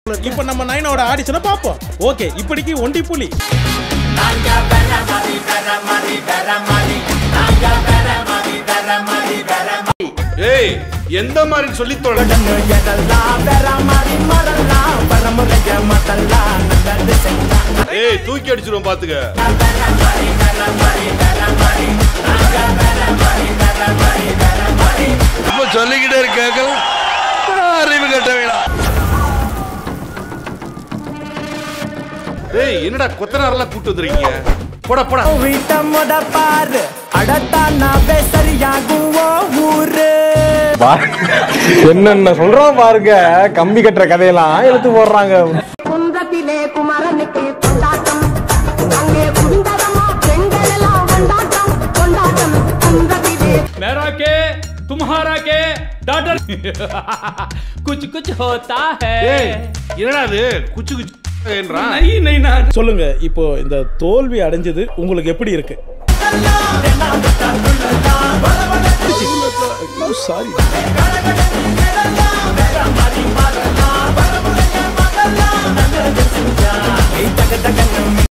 இப்ப நம்ம நைனோட ஆடிஷனை பார்ப்போம் ஓகே இப்படிக்கு ஒண்டி புலி ஏய் எந்த மாதிரி சொல்லி தொலை ஏய் தூக்கி அடிச்சிரும் பாத்துக்க இப்ப சொல்லிக்கிட்டே இருக்க அறிவு கட்ட வேணாம் ஏய் என்னடா கொத்தனாரெல்லாம் கூட்டு வந்துருக்கீங்க போடா போடா வீட்ட முத பாரு அடத்தானாவே சரியாகும் ஓ ஊரு என்னென்ன சொல்றோம் பாருங்க கம்பி கட்டுற கதையெல்லாம் இழுத்து போடுறாங்க குன்றத்திலே குமரனுக்கு கொண்டாட்டம் அங்கே குவிந்ததமா பெண்கள் எல்லாம் கொண்டாட்டம் கொண்டாட்டம் குன்றத்திலே मेरा के तुम्हारा के डॉटर कुछ कुछ होता ஏய் है என்னடா அது குச்சு குச்சு என்றான் नहीं नहीं ना சொல்லுங்க இப்போ இந்த தோல்வி அடைஞ்சது உங்களுக்கு எப்படி இருக்கு சாரி